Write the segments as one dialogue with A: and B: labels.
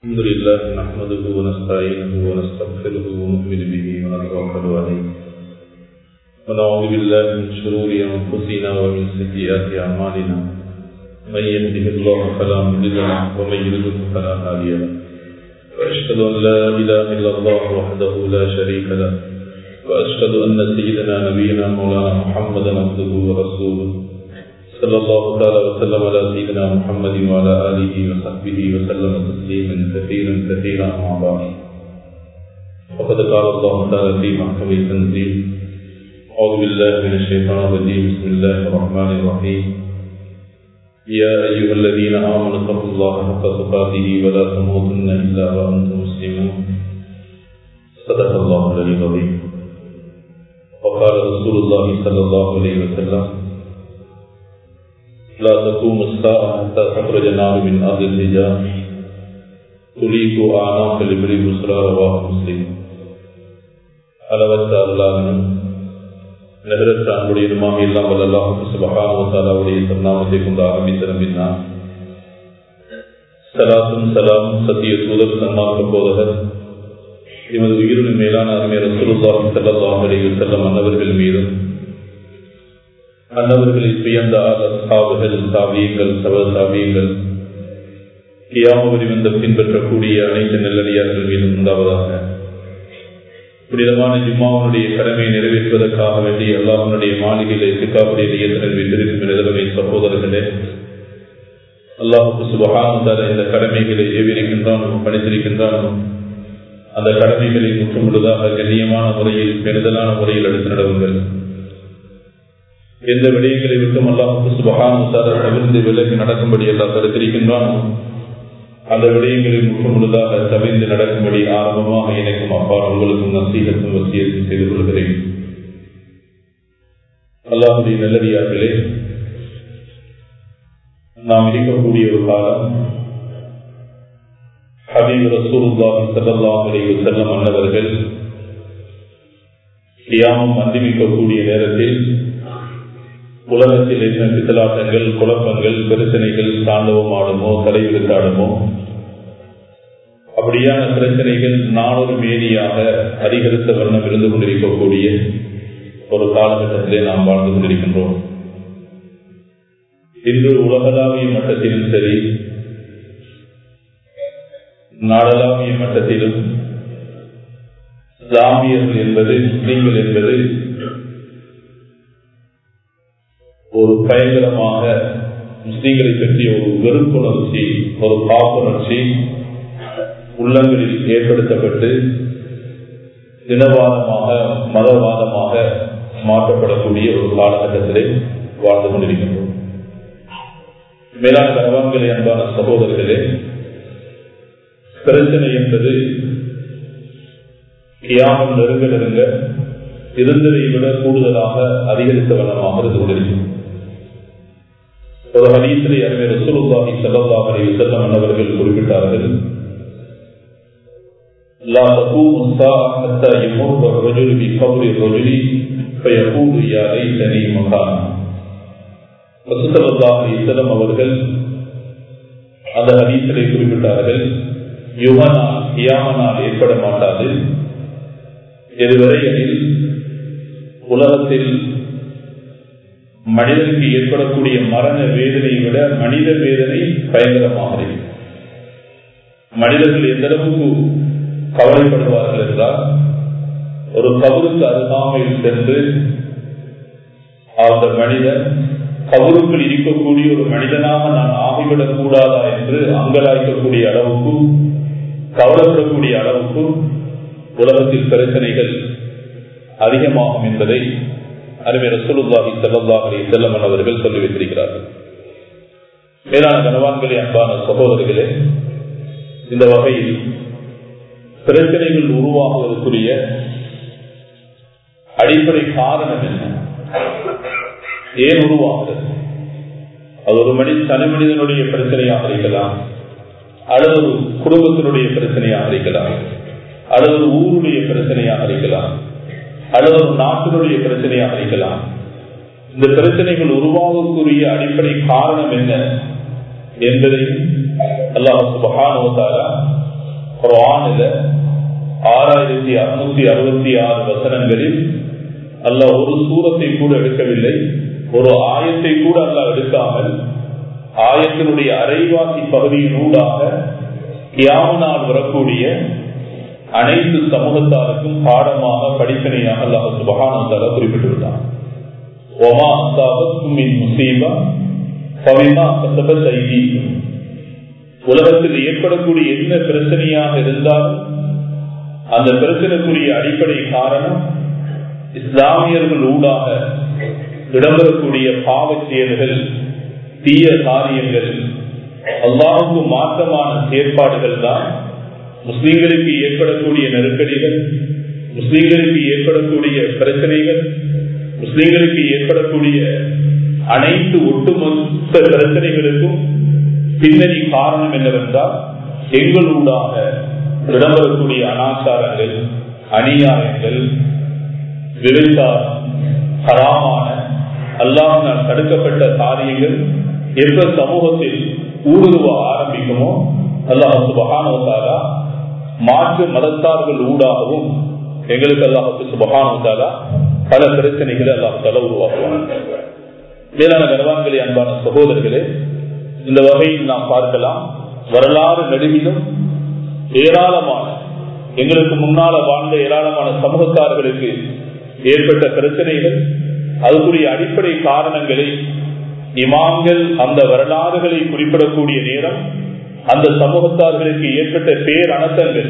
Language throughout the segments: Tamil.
A: الحمد لله نحمده ونستعينه ونستغفره ونؤمن به ونتوكل عليه ونعوذ بالله من شرور انفسنا ومن سيئات اعمالنا من يهده الله فلا مضل له ومن يضلل فلا هادي له واشهد ان لا اله الا الله وحده لا شريك له واشهد ان سيدنا نبينا مولانا محمدا عبده ورسوله صلى الله تعالى وسلم على سيدنا محمد وعلى اله وصحبه وسلم تسليما كثيرا كثيرا اما بعد وقد قال الله تعالى في محكم التنزيل اعوذ بالله من الشيطان الرجيم بسم الله الرحمن الرحيم يا ايها الذين امنوا اتقوا الله حق تقاته ولا تموتن الا وانتم مسلمون صدق الله العلي العظيم وقال رسول الله صلى الله عليه وسلم لا تقوم الساعة حتى تخرج النار من أرض الحجاز تليق أعناق لبري بسرى رواه مسلم அளவற்ற அல்லாதனும் நிகரற்ற அன்புடையதுமாக இல்லாமல் அல்லாஹு சுபகானுடைய திருநாமத்தை கொண்டு ஆரம்பித்து நம்பினார் சலாத்தும் சலாமும் சத்திய தூதர் சன்மார்க்க போதகர் எமது உயிரின் மேலான அருமை ரசூலுல்லாஹி ஸல்லல்லாஹு அலைஹி வஸல்லம் அன்னவர்கள் மீதும் அன்னவர்களில் வியந்த சாவுகள் சாவியங்கள் சவ சாவியங்கள் கியாமவரி வந்து பின்பற்றக்கூடிய அனைத்து நெல்லடியார்கள் மீதும் உண்டாவதாக புனிதமான ஜிம்மாவனுடைய கடமையை நிறைவேற்றுவதற்காக வேண்டிய அல்லாஹனுடைய மாளிகையில் சிக்காவுடைய நியத்தினர் வைத்திருக்கும் நிலைமை சகோதரர்களே அல்லாஹுக்கு சுபகான இந்த கடமைகளை ஏவிருக்கின்றானோ பணித்திருக்கின்றானோ அந்த கடமைகளை முற்றுமுழுதாக கண்ணியமான முறையில் பெரிதலான முறையில் எடுத்து நடவுங்கள் எந்த விடயங்களை விட்டும் அல்லாஹுக்கு சுபகானுசார தவிர்ந்து விலகி நடக்கும்படி எல்லாம் தடுத்திருக்கின்றானோ அந்த விடயங்களை முற்று முழுதாக தவிர்ந்து நடக்கும்படி ஆரம்பமாக இணைக்கும் அப்பா உங்களுக்கும் நசீகத்தும் வசியத்தும் செய்து கொள்கிறேன் அல்லாஹுடைய நல்லடியார்களே நாம் இருக்கக்கூடிய ஒரு காலம் ஹபீப் ரசூலுல்லாஹி ஸல்லல்லாஹு அலைஹி வஸல்லம் அன்னவர்கள் கியாமம் அந்திமிக்கக்கூடிய நேரத்தில் உலகத்தில் என்ன பித்தலாட்டங்கள் குழப்பங்கள் பிரச்சனைகள் தாண்டவம் ஆடுமோ தலைவிருத்தாடுமோ அப்படியான பிரச்சனைகள் நானொரு மேனியாக அதிகரித்த வண்ணம் இருந்து கொண்டிருக்கக்கூடிய ஒரு காலகட்டத்திலே நாம் வாழ்ந்து கொண்டிருக்கின்றோம் இன்று உலகளாவிய மட்டத்திலும் சரி நாடளாவிய மட்டத்திலும் இஸ்லாமியர்கள் என்பது முஸ்லீம்கள் என்பது ஒரு பயங்கரமாக முஸ்லீம்களை பற்றிய ஒரு வெறுப்புணர்ச்சி ஒரு காப்புணர்ச்சி உள்ளங்களில் ஏற்படுத்தப்பட்டு தினவாதமாக மதவாதமாக மாற்றப்படக்கூடிய ஒரு காலகட்டத்திலே வாழ்ந்து கொண்டிருக்கின்றோம் மேலான கனவான்களே அன்பான சகோதரர்களே பிரச்சனை என்பது கியாமல் நெருங்க நெருங்க இருந்ததை விட கூடுதலாக அதிகரித்த வண்ணமாக இருந்து கொண்டிருக்கும் ஒரு ஹதீசிலே அருமை ரசூலுல்லாஹி ஸல்லல்லாஹு அலைஹி வஸல்லம் அவர்கள் குறிப்பிட்டார்கள் لا تقوم الساعة حتى يمر الرجل بقبر الرجل فيقول يا ليتني مكانا ரசூலுல்லாஹி அலைஹி வஸல்லம் அவர்கள் அந்த ஹதீஸிலே குறிப்பிட்டார்கள் யுகனால் கியாமனால் ஏற்பட மாட்டாது இதுவரை எனில் உலகத்தில் மனிதனுக்கு ஏற்படக்கூடிய மரண வேதனையை விட மனித வேதனை பயங்கரமாக இருக்கு மனிதர்கள் எந்த அளவுக்கு கவலைப்படுவார்கள் என்றால் ஒரு கபருக்கு அருகாமையில் சென்று அந்த மனிதன் கபருக்குள் இருக்கக்கூடிய ஒரு மனிதனாக நான் ஆகிவிடக் கூடாதா என்று அங்கலாய்க்கக்கூடிய அளவுக்கு கவலைப்படக்கூடிய அளவுக்கு உலகத்தில் பிரச்சனைகள் அதிகமாகும் என்பதை அருமை ரசூலுல்லாஹி ஸல்லல்லாஹு அலைஹி வஸல்லம் அவர்கள் சொல்லி வைத்திருக்கிறார்கள் மேலான கனவான்களே அன்பான சகோதரர்களே இந்த வகையில் பிரச்சனைகள் உருவாகுவதற்குரிய அடிப்படை காரணம் என்ன ஏன் உருவாகிறது அது ஒரு மனித தனி மனிதனுடைய பிரச்சனையாக இருக்கலாம் அல்லது ஒரு குடும்பத்தினுடைய பிரச்சனையாக இருக்கலாம் அல்லது ஒரு ஊருடைய பிரச்சனையாக இருக்கலாம் அல்லது ஒரு நாட்டினுடைய பிரச்சனையாக இருக்கலாம் இந்த பிரச்சனைகள் உருவாகக்கூடிய அடிப்படை காரணம் என்ன என்பதையும் அல்லாஹ் சுபஹானுவத்தாரா குரானில ஆறாயிரத்தி அறுநூத்தி அறுபத்தி ஆறு வசனங்களில் அல்ல ஒரு சூரத்தை கூட எடுக்கவில்லை ஒரு ஆயத்தை கூட அல்ல எடுக்காமல் ஆயத்தினுடைய அரைவாசி பகுதியினூடாக கியாமனால் வரக்கூடிய அனைத்து சமூகத்தாருக்கும் பாடமாக படிப்பினையாக அல்லாஹ் சுபகானந்தால குறிப்பிட்டுள்ளார் ஒமா அசாபத்தும் முசீபா பவிமா கசப செய்தி உலகத்தில் ஏற்படக்கூடிய என்ன பிரச்சனையாக இருந்தாலும் அந்த பிரச்சனைக்குரிய அடிப்படை காரணம் இஸ்லாமியர்கள் ஊடாக இடம்பெறக்கூடிய பாவ செயல்கள் தீய காரியங்கள் அல்லாவுக்கு மாற்றமான செயற்பாடுகள் தான் முஸ்லீம்களுக்கு ஏற்படக்கூடிய நெருக்கடிகள் முஸ்லீம்களுக்கு ஏற்படக்கூடிய பிரச்சனைகள் முஸ்லீம்களுக்கு ஏற்படக்கூடிய அனைத்து ஒட்டுமொத்த பிரச்சனைகளுக்கும் பின்னணி காரணம் என்னவென்றால் எங்களூடாக இடம்பெறக்கூடிய அனாச்சாரங்கள் அநியாயங்கள் விபச்சாரம் ஹராமான அல்லாஹினால் தடுக்கப்பட்ட காரியங்கள் எப்ப சமூகத்தில் ஊடுருவ ஆரம்பிக்குமோ அல்லாஹ் சுபகானவத்தாலா மாற்று மதத்தார்கள் ஊடாகவும் எங்களுக்கு அல்லாஹு சுபகானவத்தாலா பல பிரச்சனைகளை அல்லாஹால உருவாக்குவாங்க மேலான கர்வான்களே அன்பான சகோதரர்களே இந்த வகையில் நாம் பார்க்கலாம் வரலாறு நெடுகிலும் ஏராளமான எங்களுக்கு முன்னால வாழ்ந்த ஏராளமான சமூகத்தார்களுக்கு ஏற்பட்ட பிரச்சனைகள் அதுக்குரிய அடிப்படை காரணங்களை இமாம்கள் அந்த வரலாறுகளை குறிப்பிடக்கூடிய நேரம் அந்த சமூகத்தார்களுக்கு ஏற்பட்ட பேர் அனர்த்தங்கள்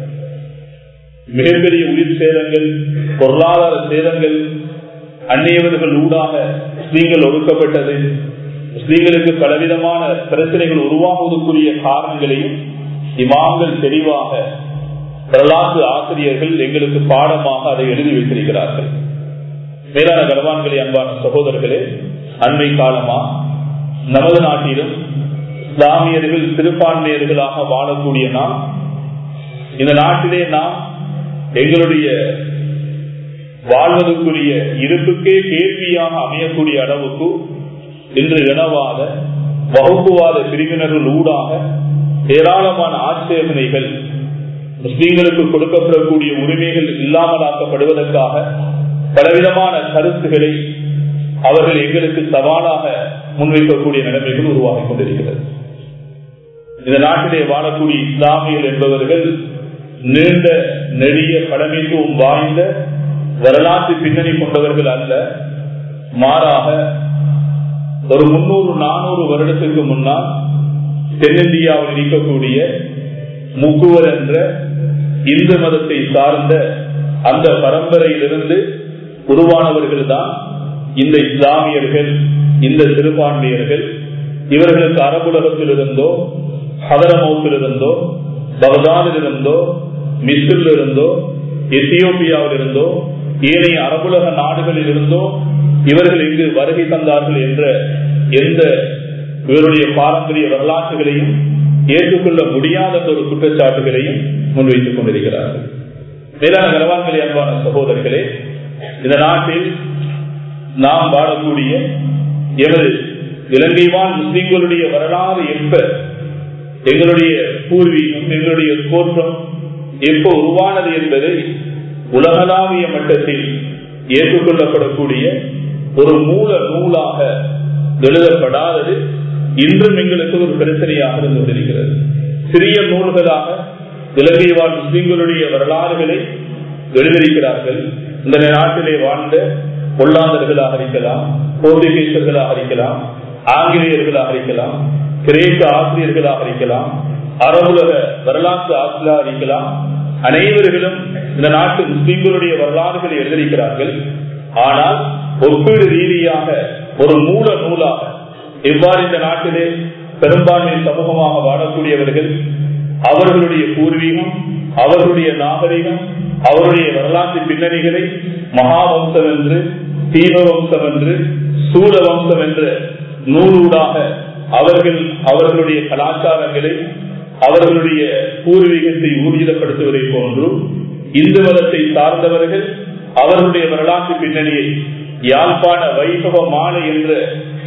A: மிகப்பெரிய உயிர் சேதங்கள் பொருளாதார சேதங்கள் அந்நியவர்கள் ஊடாக முஸ்லீம்கள் ஒடுக்கப்பட்டது முஸ்லீம்களுக்கு பலவிதமான பிரச்சனைகள் உருவாகுவதற்குரிய காரணங்களையும் இமாம்கள் தெளிவாக வரலாற்று ஆசிரியர்கள் எங்களுக்கு பாடமாக அதை எழுதி வைத்திருக்கிறார்கள் மேலான கர்வான்களே அன்பான சகோதரர்களே அண்மை காலமா நமது நாட்டிலும் இஸ்லாமியர்கள் சிறுபான்மையர்களாக வாழக்கூடிய நாம் இந்த நாட்டிலே நாம் எங்களுடைய வாழ்வதற்குரிய இருப்புக்கே கேள்வியாக அமையக்கூடிய அளவுக்கு இன்று இனவாத வகுப்புவாத பிரிவினர்கள் ஊடாக ஏராளமான ஆட்சேபனைகள் முஸ்லீம்களுக்கு கொடுக்கப்படக்கூடிய உரிமைகள் இல்லாமலாக்கப்படுவதற்காக பலவிதமான கருத்துக்களை அவர்கள் எங்களுக்கு சவாலாக முன்வைக்கக்கூடிய நிலைமைகள் உருவாகிக் கொண்டிருக்கிறது இந்த நாட்டிலே வாழக்கூடிய இஸ்லாமியர்கள் என்பவர்கள் நீண்ட நெடிய கடமைத்துவம் வாய்ந்த வரலாற்று பின்னணி கொண்டவர்கள் அல்ல மாறாக ஒரு முன்னூறு நானூறு வருடத்துக்கு முன்னால் தென்னிந்தியாவில் இருக்கக்கூடிய முக்குவர் என்ற இந்து மதத்தை சார்ந்த அந்த பரம்பரையிலிருந்து உருவானவர்கள் தான் இந்த இஸ்லாமியர்கள் இந்த சிறுபான்மையர்கள் இவர்களுக்கு அரபுலகத்தில் இருந்தோ ஹதரமௌத்தில் இருந்தோ பகதாதில் இருந்தோ மிஸ்ரில் இருந்தோ எத்தியோப்பியாவில் இருந்தோ ஏனைய அரபுலக நாடுகளில் இருந்தோ இவர்கள் இங்கு வருகை தந்தார்கள் என்ற எந்த இவருடைய பாரம்பரிய வரலாற்றுகளையும் ஏற்றுக்கொள்ள முடியாத ஒரு குற்றச்சாட்டுகளையும் முன்வைத்துக் கொண்டிருக்கிறார்கள் மேலான கரவான்களே அன்பான சகோதரர்களே இந்த நாட்டில் நாம் வாழக்கூடிய எமது இலங்கை வாழ் முஸ்லிம்களுடைய வரலாறு எப்ப எங்களுடைய பூர்வீகம் எங்களுடைய தோற்றம் எப்ப உருவானது என்பதை உலகளாவிய மட்டத்தில் ஏற்றுக்கொள்ளப்படக்கூடிய ஒரு மூல நூலாக எழுதப்படாதது இன்றும் எங்களுக்கு ஒரு பிரச்சனையாக இருந்து கொண்டிருக்கிறது சிறிய நூல்களாக இலங்கை வாழ் முஸ்லிம்களுடைய வரலாறுகளை எழுதியிருக்கிறார்கள் இந்த நாட்டிலே வாழ்ந்த பொல்லாந்தர்களாக இருக்கலாம் போர்த்துகீசர்களாக இருக்கலாம் ஆங்கிலேயர்களாக இருக்கலாம் கிரேக்க ஆசிரியர்களாக இருக்கலாம் அரபுலக வரலாற்று ஆசிரியராக இருக்கலாம் அனைவர்களும் இந்த நாட்டு முஸ்லிம்களுடைய வரலாறுகளை எழுதியிருக்கிறார்கள் ஆனால் ஒப்பீடு ரீதியாக ஒரு மூல நூலாக எவ்வாறு இந்த நாட்டிலே பெரும்பான்மை சமூகமாக வாழக்கூடியவர்கள் அவர்களுடைய பூர்வீகம் அவர்களுடைய நாகரிகம் அவருடைய வரலாற்று பின்னணிகளை மகாவம்சம் என்று தீபவம்சம் என்று சூழ வம்சம் என்ற நூலூடாக அவர்கள் அவர்களுடைய கலாச்சாரங்களை அவர்களுடைய பூர்வீகத்தை ஊர்ஜிதப்படுத்துவதை போன்று இந்து மதத்தை சார்ந்தவர்கள் அவர்களுடைய வரலாற்று பின்னணியை யாழ்ப்பாண வைபவ மாலை என்ற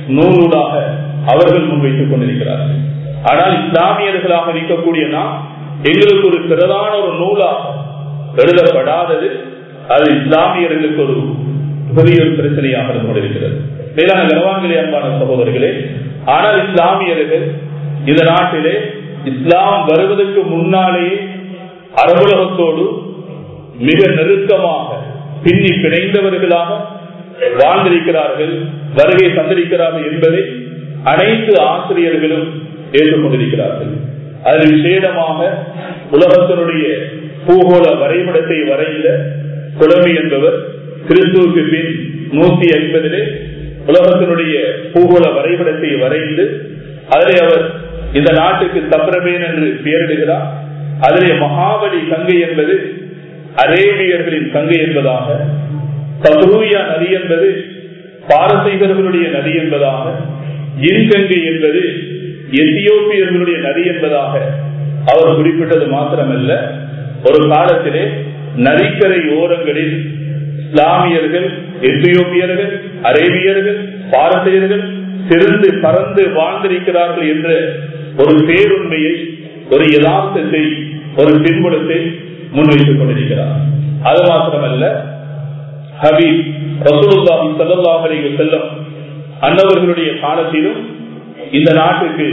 A: நூலூடாக அவர்கள் முன்வைத்துக் கொண்டிருக்கிறார்கள் ஆனால் இஸ்லாமியர்களாக இருக்கக்கூடிய நாம் எங்களுக்கு ஒரு பிரதான ஒரு நூலா எழுதப்படாதது அது இஸ்லாமியர்களுக்கு ஒரு பெரிய ஒரு பிரச்சனையாக இருந்து கொண்டிருக்கிறது மேலான கனவான்களே அன்பான சகோதரர்களே ஆனால் இஸ்லாமியர்கள் இந்த நாட்டிலே இஸ்லாம் வருவதற்கு முன்னாலேயே அரபுலகத்தோடு மிக நெருக்கமாக பின்னி பிணைந்தவர்களாக வாழ்ந்திருக்கிறார்கள் வருகை தந்திருக்கிறார்கள் என்பதை அனைத்து ஆசிரியர்களும் ஏற்றுக்கொண்டிருக்கிறார்கள் அதில் விசேடமாக உலகத்தினுடைய பூகோள வரைபடத்தை வரைந்த குழம்பி என்பவர் கிறிஸ்துவுக்கு பின் நூத்தி ஐம்பதிலே உலகத்தினுடைய பூகோள வரைபடத்தை வரைந்து அதிலே அவர் இந்த நாட்டுக்கு தப்ரமேன் என்று பெயரிடுகிறார் அதிலே மகாபலி கங்கை என்பது அரேபியர்களின் கங்கை என்பதாக தபூயா நதி என்பது பாரசீகர்களுடைய நதி என்பதாக இன்கங்கை என்பது எத்தியோப்பியர்களுடைய நதி என்பதாக அவர் குறிப்பிட்டது மாத்திரமல்ல ஒரு காலத்திலே நதிக்கரை ஓரங்களில் இஸ்லாமியர்கள் எத்தியோப்பியர்கள் அரேபியர்கள் பாரசீகர்கள் திறந்து பறந்து வாழ்ந்திருக்கிறார்கள் என்ற ஒரு பேருண்மையை ஒரு யதார்த்தத்தை ஒரு பின்புலத்தை முன்வைத்துக் கொண்டிருக்கிறார் அது மாத்திரமல்ல ஹபீப் ரசூலுல்லாஹி ஸல்லல்லாஹு அலைஹி வஸல்லம் அன்னவர்களுடைய காலத்திலும் இந்த நாட்டுக்கு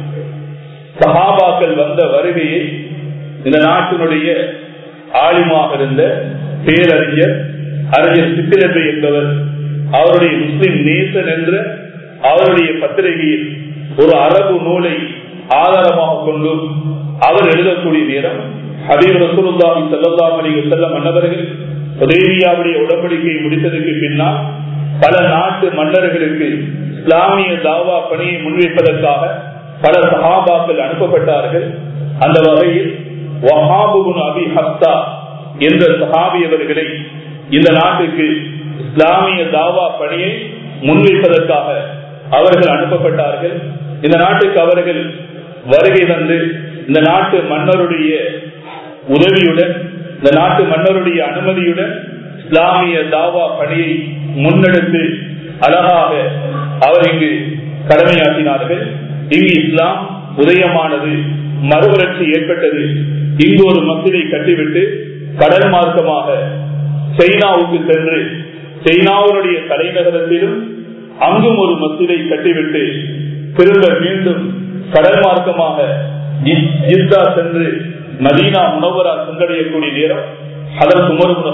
A: சஹாபாக்கள் வந்த வருகையை இந்த நாட்டினுடைய ஆலிமாக இருந்த பேரறிஞர் அறிஞர் சித்திரத்தை என்பவர் அவருடைய முஸ்லிம் நேசன் என்ற அவருடைய பத்திரிகையில் ஒரு அரபு நூலை ஆதாரமாக கொண்டு அவர் எழுதக்கூடிய நேரம் ஹபீப் ரசூலுல்லாஹி ஸல்லல்லாஹு அலைஹி வஸல்லம் மன்னவர்கள் உதேவியாவுடைய உடன்படிக்கையை முடித்ததற்கு பின்னால் பல நாட்டு மன்னர்களுக்கு இஸ்லாமிய தாவா பணியை முன்வைப்பதற்காக பல சஹாபாக்கள் அனுப்பப்பட்டார்கள் அந்த வகையில் வஹாபுன் அபி ஹப்தா என்ற சஹாபியவர்களை இந்த நாட்டுக்கு இஸ்லாமிய தாவா பணியை முன்வைப்பதற்காக அவர்கள் அனுப்பப்பட்டார்கள் இந்த நாட்டுக்கு அவர்கள் வருகை தந்து இந்த நாட்டு மன்னருடைய உதவியுடன் இந்த நாட்டு மன்னருடைய அனுமதியுடன் இஸ்லாமிய தாவா பணியை முன்னெடுத்து அழகாக அவர் இங்கு கடமையாற்றினார்கள் இங்கு இஸ்லாம் உதயமானது மறுவளர்ச்சி ஏற்பட்டது இங்கு ஒரு மசிதை கட்டிவிட்டு கடல் மார்க்கமாக சைனாவுக்கு சென்று சைனாவுடைய தலைநகரத்திலும் அங்கும் ஒரு மசிதை கட்டிவிட்டு திரும்ப மீண்டும் கடல் மார்க்கமாக ஜித்தா சென்று மதீனா முனவரா சென்றடையக்கூடிய நேரம் அதற்கு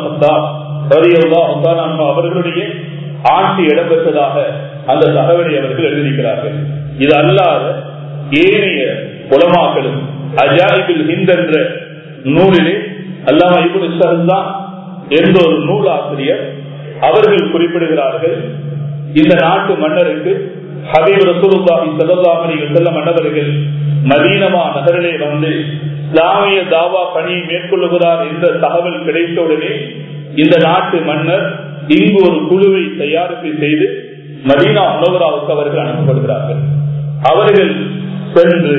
A: உமர் அவர்களுடைய ஆட்சி இடம்பெற்றதாக அந்த தகவலை அவர்கள் எழுதியிருக்கிறார்கள் இது அல்லாத ஏனைய உலமாக்களும் அஜாயிபில் ஹிந்த் என்ற நூலிலே அல்லாம இபுல் தான் என்ற ஒரு நூல் ஆசிரியர் அவர்கள் குறிப்பிடுகிறார்கள் இந்த நாட்டு மன்னருக்கு ஹபீப் ரசூலுல்லாஹி ஸல்லல்லாஹு அலைஹி வஸல்லம் மன்னவர்கள் மதீனமா நகரிலே வந்து இஸ்லாமிய தாவா பணியை மேற்கொள்ளுகிறார் என்ற தகவல் கிடைத்தவுடனே இந்த நாட்டு மன்னர் இங்கு ஒரு குழுவை தயாரிப்பு செய்து மதீனா முனவராவுக்கு அவர்கள் அனுப்பப்படுகிறார்கள் அவர்கள் சென்று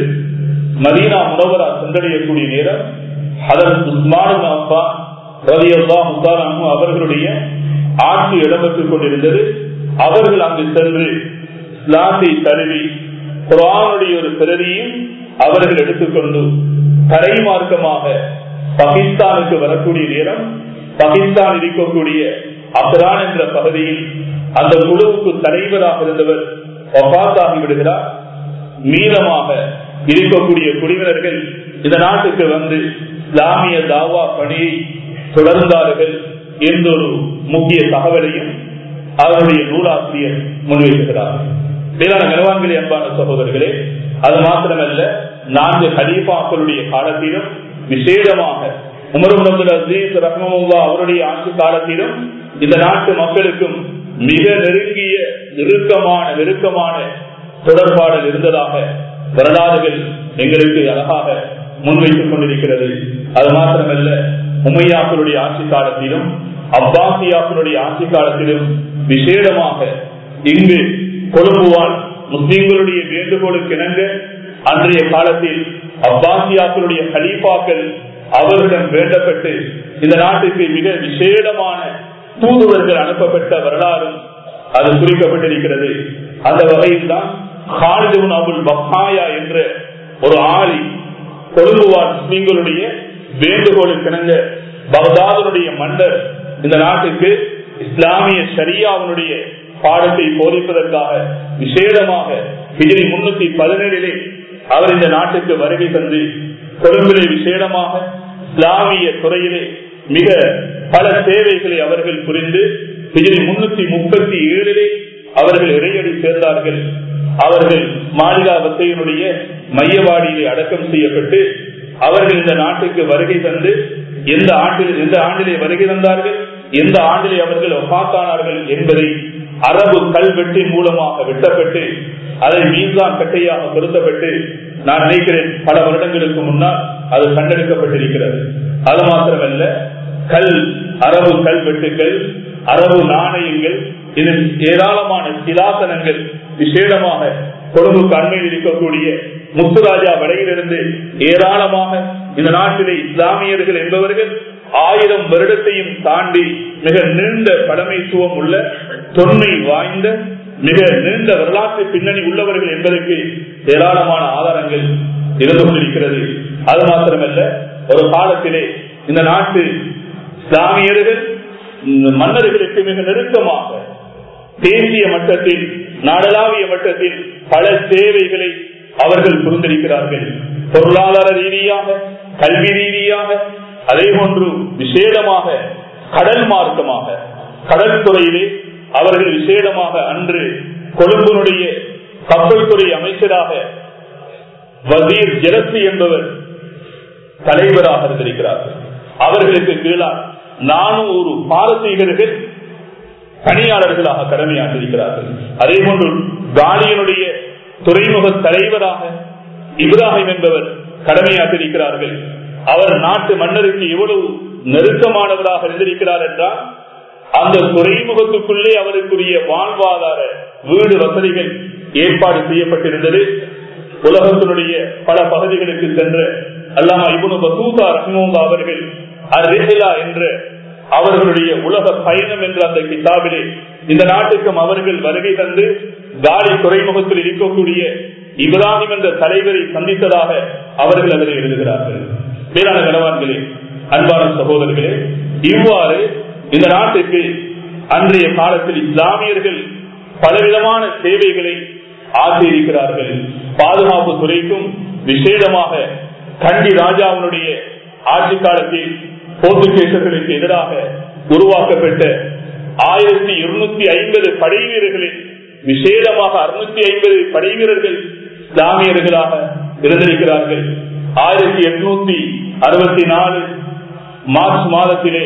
A: மதீனா முனவரா சென்றடையக்கூடிய நேரம் அதன் உஸ்மான் அப்பா ரவி அல்லா முத்தாரானு அவர்களுடைய ஆட்சி இடம்பெற்றுக் கொண்டிருந்தது அவர்கள் அங்கு சென்று இஸ்லாத்தை தழுவி குரானுடைய ஒரு பிறவியும் அவர்கள் எடுத்துக்கொண்டு தரை மார்க்கமாக பாகிஸ்தானுக்கு வரக்கூடிய நேரம் பாகிஸ்தான் இருக்கக்கூடிய அப்ரான் என்ற பகுதியில் அந்த குழுவுக்கு தலைவராக இருந்தவர் ஒபாத்தாகி விடுகிறார் மீதமாக இருக்கக்கூடிய குடிவினர்கள் இந்த நாட்டுக்கு வந்து இஸ்லாமிய தாவா பணியை தொடர்ந்தார்கள் என்ற ஒரு முக்கிய தகவலையும் அவருடைய நூலாசிரியர் முன்வைக்கிறார் மேலான கனவான்களே அன்பான சகோதரர்களே அது மாத்திரமல்ல நான்கு ஹலீஃபாக்களுடைய காலத்திலும் விசேடமாக உமரும் அப்துல் அசீஸ் ரஹ்மமுல்லா அவருடைய ஆட்சி காலத்திலும் இந்த நாட்டு மக்களுக்கும் மிக நெருங்கிய நெருக்கமான நெருக்கமான தொடர்பாடல் இருந்ததாக வரலாறுகள் எங்களுக்கு அழகாக முன்வைத்துக் கொண்டிருக்கிறது அது மாத்திரமல்ல உமையாக்களுடைய ஆட்சி காலத்திலும் அப்பாசியாக்களுடைய ஆட்சி காலத்திலும் விசேடமாக இங்கு கொழும்புவால் முஸ்லிம்களுடைய வேண்டுகோளுக்கு இணங்க அன்றைய காலத்தில் அப்பாசியாக்களுடைய ஹலீஃபாக்கள் அவர்களிடம் வேண்டப்பட்டு இந்த நாட்டுக்கு மிக விசேடமான தூதுவர்கள் அனுப்பப்பட்ட வரலாறும் அது குறிக்கப்பட்டிருக்கிறது அந்த வகையில் தான் அபுல் பஹாயா என்ற ஒரு ஆளி கொழும்பு வாழ் முஸ்லீம்களுடைய வேண்டுகோளுக்கு இணங்க பகதாதனுடைய மன்னர் இந்த நாட்டுக்கு இஸ்லாமிய ஷரியாவுடைய பாடத்தை போதிப்பதற்காக விசேடமாக ஹிஜ்ரி முன்னூத்தி பதினேழிலே அவர் இந்த நாட்டுக்கு வருகை தந்து கொழும்பிலே விசேடமாக இஸ்லாமிய துறையிலே மிக பல சேவைகளை அவர்கள் புரிந்து ஹிஜ்ரி முன்னூத்தி முப்பத்தி ஏழிலே அவர்கள் இறையடி சேர்ந்தார்கள் அவர்கள் மாளிகா வத்தையினுடைய மையவாடியிலே அடக்கம் செய்யப்பட்டு அவர்கள் இந்த நாட்டுக்கு வருகை தந்து எந்த ஆண்டில் எந்த ஆண்டிலே வருகை தந்தார்கள் எந்த ஆண்டிலே அவர்கள் ஒப்பாத்தானார்கள் என்பதை அரபு கல்வெட்டி மூலமாக வெட்டப்பட்டு அதை மீன்தான் கட்டையாக பொருத்தப்பட்டு நான் நினைக்கிறேன் பல வருடங்களுக்கு முன்னால் அது கண்டெடுக்கப்பட்டிருக்கிறது அது மாத்திரமல்ல கல் அரபு கல்வெட்டுகள் அரபு நாணயங்கள் இது ஏராளமான சிலாசனங்கள் விசேடமாக கொழும்புக்கு அண்மையில் இருக்கக்கூடிய முத்துராஜா வடையிலிருந்து ஏராளமாக இந்த நாட்டிலே இஸ்லாமியர்கள் என்பவர்கள் ஆயிரம் வருடத்தையும் தாண்டி மிக நீண்ட பழமைத்துவம் உள்ள தொன்மை வாய்ந்த மிக நீண்ட வரலாற்று பின்னணி உள்ளவர்கள் என்பதற்கு ஏராளமான ஆதாரங்கள் இருந்து கொண்டிருக்கிறது அது மாத்திரமல்ல ஒரு காலத்திலே இந்த நாட்டு இஸ்லாமியர்கள் மன்னர்களுக்கு மிக நெருக்கமாக தேசிய மட்டத்தில் நாடளாவிய மட்டத்தில் பல சேவைகளை அவர்கள் புரிந்திருக்கிறார்கள் பொருளாதார ரீதியாக கல்வி ரீதியாக அதே போன்று விசேடமாக கடல் மார்க்கமாக கடற்துறையிலே அவர்கள் விசேடமாக அன்று கொழும்பினுடைய கப்பல் துறை அமைச்சராக வசீர் ஜெலசி என்பவர் தலைவராக இருந்திருக்கிறார்கள் அவர்களுக்கு கீழால் நானூறு பாரசீகர்கள் பணியாளர்களாக கடமையாற்றிருக்கிறார்கள் அதே போன்று காலியனுடைய துறைமுக தலைவராக இப்ராஹிம் என்பவர் கடமையாற்றிருக்கிறார்கள் அவர் நாட்டு மன்னருக்கு எவ்வளவு நெருக்கமானவராக இருந்திருக்கிறார் என்றால் அந்த துறைமுகத்துக்குள்ளே அவருக்குரிய வாழ்வாதார வீடு வசதிகள் ஏற்பாடு செய்யப்பட்டிருந்தது உலகத்தினுடைய பல பகுதிகளுக்கு சென்ற அல்லாமா இபுனு பசூதா ரஹ்மூங்கா அவர்கள் அரிஹிலா என்ற அவர்களுடைய உலக பயணம் என்ற அந்த கிதாபிலே இந்த நாட்டுக்கும் அவர்கள் வருகை தந்து காலி துறைமுகத்தில் இருக்கக்கூடிய இப்ராஹிம் என்ற தலைவரை சந்தித்ததாக அவர்கள் அதில் எழுதுகிறார்கள் மேலான கனவான்களே அன்பான சகோதரர்களே இவ்வாறு இந்த நாட்டுக்கு அன்றைய காலத்தில் இஸ்லாமியர்கள் பலவிதமான சேவைகளை ஆற்றியிருக்கிறார்கள் பாதுகாப்பு துறைக்கும் விசேடமாக கண்டி ராஜாவினுடைய ஆட்சி காலத்தில் போர்த்துகேசர்களுக்கு எதிராக உருவாக்கப்பட்ட ஆயிரத்தி இருநூத்தி ஐம்பது படை வீரர்களில் விசேடமாக அறுநூத்தி ஐம்பது படை வீரர்கள் இஸ்லாமியர்களாக இருந்திருக்கிறார்கள் ஆயிரத்தி எட்நூத்தி அறுபத்தி நாலு மார்ச் மாதத்திலே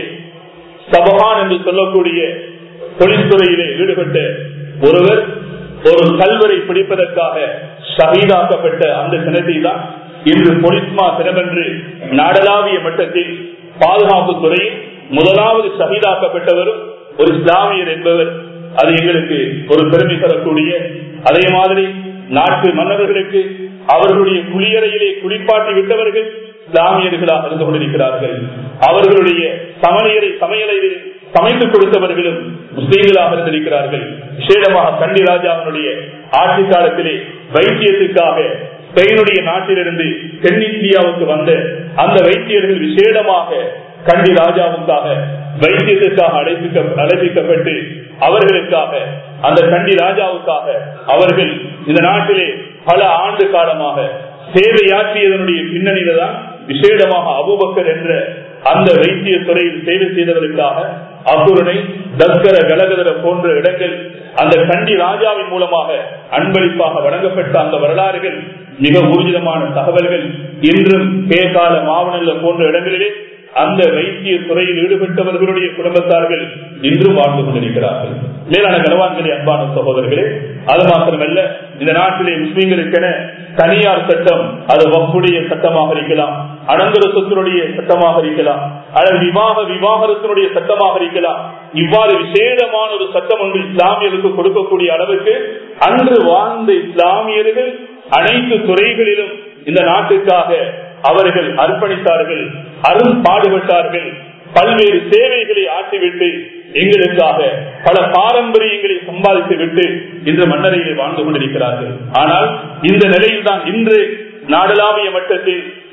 A: சபகான் என்று சொல்லக்கூடிய தொழில்துறையிலே ஈடுபட்ட ஒருவர் ஒரு கல்வரை பிடிப்பதற்காக ஷஹீதாக்கப்பட்ட அந்த தினத்தை தான் இன்று பொலிஸ்மா தினமென்று நாடளாவிய மட்டத்தில் பாதுகாப்பு துறையில் முதலாவது ஷஹீதாக்கப்பட்டவரும் ஒரு இஸ்லாமியர் என்பவர் அது எங்களுக்கு ஒரு பெருமை தரக்கூடிய அதே மாதிரி நாட்டு மன்னர்களுக்கு அவர்களுடைய குளியறையிலே குளிப்பாட்டி விட்டவர்கள் இஸ்லாமியர்களாக இருந்து கொண்டிருக்கிறார்கள் அவர்களுடைய சமையலை சமையலையில் சமைத்து கொடுத்தவர்களும் முஸ்லீம்களாக இருந்திருக்கிறார்கள் விசேடமாக கண்டி ராஜாவினுடைய ஆட்சி காலத்திலே வைத்தியத்துக்காக ஸ்பெயினுடைய நாட்டிலிருந்து தென்னிந்தியாவுக்கு வந்த அந்த வைத்தியர்கள் விசேடமாக கண்டி ராஜாவுக்காக வைத்தியத்திற்காக அழைப்பிக்க அழைப்பிக்கப்பட்டு அவர்களுக்காக அந்த கண்டி ராஜாவுக்காக அவர்கள் இந்த நாட்டிலே பல ஆண்டு காலமாக சேவையாற்றியதனுடைய பின்னணியில தான் விசேடமாக அபுபக்கர் என்ற அந்த வைத்திய துறையில் சேவை செய்தவர்களுக்காக அசுரனை தஸ்கர கலகதர போன்ற இடங்கள் அந்த கண்டி ராஜாவின் மூலமாக அன்பளிப்பாக வழங்கப்பட்ட அந்த வரலாறுகள் மிக ஊர்ஜிதமான தகவல்கள் இன்றும் பேகால மாவனல்ல போன்ற இடங்களிலே அந்த வைத்திய துறையில் ஈடுபட்டவர்களுடைய குடும்பத்தார்கள் இன்றும் வாழ்ந்து கொண்டிருக்கிறார்கள் மேலான கனவான்களே அன்பான சகோதரர்களே அது மாத்திரமல்ல இந்த நாட்டிலே முஸ்லீம்களுக்கென தனியார் சட்டம் அது வப்புடைய சட்டமாக இருக்கலாம் அனந்தர சொத்தினுடைய சட்டமாக இருக்கலாம் அல்லது விவாக விவாகரத்தினுடைய சட்டமாக இருக்கலாம் இவ்வாறு விசேடமான ஒரு சட்டம் ஒன்று இஸ்லாமியர்களுக்கு கொடுக்கக்கூடிய அளவுக்கு அன்று வாழ்ந்த இஸ்லாமியர்கள் அனைத்து துறைகளிலும் இந்த நாட்டுக்காக அவர்கள் அர்ப்பணித்தார்கள் அரும் பாடுபட்டார்கள் பல்வேறு சேவைகளை ஆற்றிவிட்டு எங்களுக்காக பல பாரம்பரியங்களை சம்பாதித்து விட்டு இன்று மன்னரையிலே வாழ்ந்து கொண்டிருக்கிறார்கள் ஆனால் இந்த நிலையில் தான் இன்று நாடளாவிய மட்டத்தில்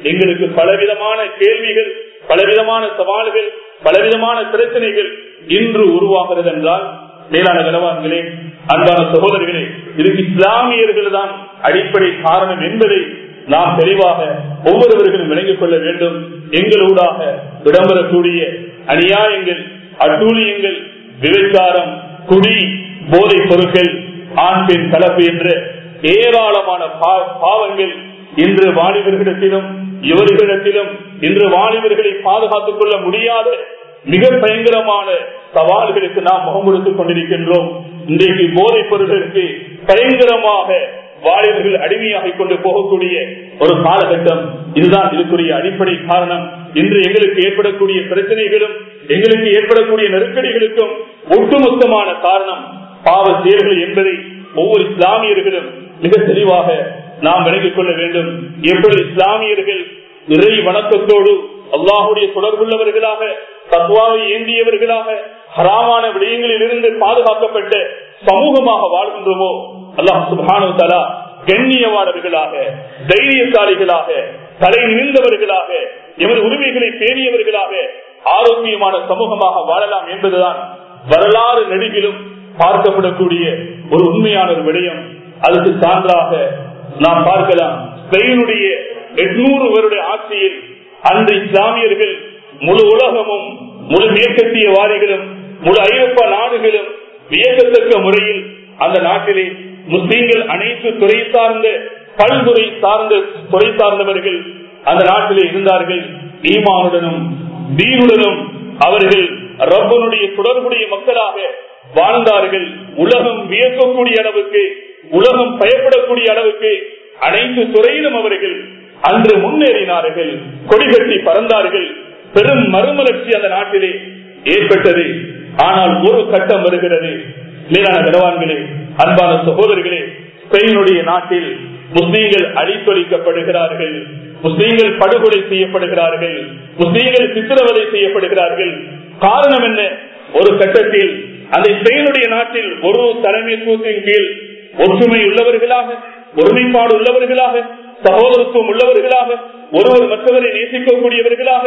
A: எங்களுக்கு பலவிதமான கேள்விகள் பலவிதமான சவால்கள் பலவிதமான பிரச்சனைகள் இன்று உருவாகிறது என்றால் மேலான கனவான்களே அன்பான சகோதரர்களே இதுக்கு இஸ்லாமியர்கள் தான் அடிப்படை காரணம் என்பதை நாம் தெளிவாக ஒவ்வொருவர்களும் விளங்கிக் கொள்ள வேண்டும் எங்களூடாக இடம்பெறக்கூடிய அநியாயங்கள் அட்டூழியங்கள் விபச்சாரம் குடி போதைப் பொருட்கள் ஆண் பெண் கலப்பு என்ற ஏராளமான பாவங்கள் இன்று வாலிபர்களிடத்திலும் இவர்களிடத்திலும் இன்று வாலிபர்களை பாதுகாத்துக் கொள்ள முடியாத மிக பயங்கரமான சவால்களுக்கு நாம் முகம் கொடுத்துக் கொண்டிருக்கின்றோம் இன்றைக்கு போதைப் பொருட்களுக்கு பயங்கரமாக வாலிபர்கள் அடிமையாகிக் கொண்டு போகக்கூடிய ஒரு காலகட்டம் இதுதான் இதுக்குரிய அடிப்படை காரணம் இன்று எங்களுக்கு ஏற்படக்கூடிய பிரச்சனைகளும் எங்களுக்கு ஏற்படக்கூடிய நெருக்கடிகளுக்கும் ஒட்டுமொத்தமான காரணம் பாவ செயல்கள் என்பதை ஒவ்வொரு இஸ்லாமியர்களும் மிக தெளிவாக நாம் விளங்கிக் கொள்ள வேண்டும் எப்படி இஸ்லாமியர்கள் இறை வணக்கத்தோடு அல்லாஹுடைய தொடர்புள்ளவர்களாக தத்வாவை ஏந்தியவர்களாக ஹராமான விடயங்களில் இருந்து பாதுகாக்கப்பட்ட சமூகமாக வாழ்கின்றோமோ அல்லாஹ் சுபானு தலா கண்ணியவானவர்களாக தைரியசாலிகளாக தலை நின்றவர்களாக எமது உரிமைகளை பேணியவர்களாக ஆரோக்கியமான சமூகமாக வாழலாம் என்பதுதான் வரலாறு நெடுகிலும் பார்க்கப்படக்கூடிய ஒரு உண்மையான ஒரு விடயம் அதுக்கு சான்றாக நாம் பார்க்கலாம் ஸ்பெயினுடைய எட்நூறு வருட ஆட்சியில் அன்று இஸ்லாமியர்கள் முழு உலகமும் முழு மேற்கத்திய வாரிகளும் முழு ஐரோப்பா நாடுகளும் வியக்கத்தக்க முறையில் அந்த நாட்டிலே முஸ்லீம்கள் அனைத்து துறை சார்ந்த பல்துறை சார்ந்த துறை சார்ந்தவர்கள் அந்த நாட்டிலே இருந்தார்கள் ஈமானுடனும் தீனுடனும் அவர்கள் ரப்பனுடைய தொடர்புடைய மக்களாக வாழ்ந்தார்கள் உலகம் வியக்கக்கூடிய அளவுக்கு உலகம் பயப்படக்கூடிய அளவுக்கு அனைத்து துறையிலும் அவர்கள் அன்று முன்னேறினார்கள் கொடிகட்டி பறந்தார்கள் பெரும் மறுமலர்ச்சி அந்த நாட்டிலே ஏற்பட்டது ஆனால் ஒரு கட்டம் வருகிறது மேலான கனவான்களே அன்பான சகோதரர்களே ஸ்பெயினுடைய நாட்டில் முஸ்லீம்கள் அழித்தொழிக்கப்படுகிறார்கள் முஸ்லீம்கள் படுகொலை செய்யப்படுகிறார்கள் முஸ்லீம்கள் சித்திரவதை செய்யப்படுகிறார்கள் காரணம் என்ன ஒரு கட்டத்தில் அந்த ஸ்பெயினுடைய நாட்டில் ஒரு தலைமைத்துவத்தின் கீழ் ஒற்றுமை உள்ளவர்களாக ஒருமைப்பாடு உள்ளவர்களாக சகோதரத்துவம் உள்ளவர்களாக ஒருவர் மற்றவரை நேசிக்கக்கூடியவர்களாக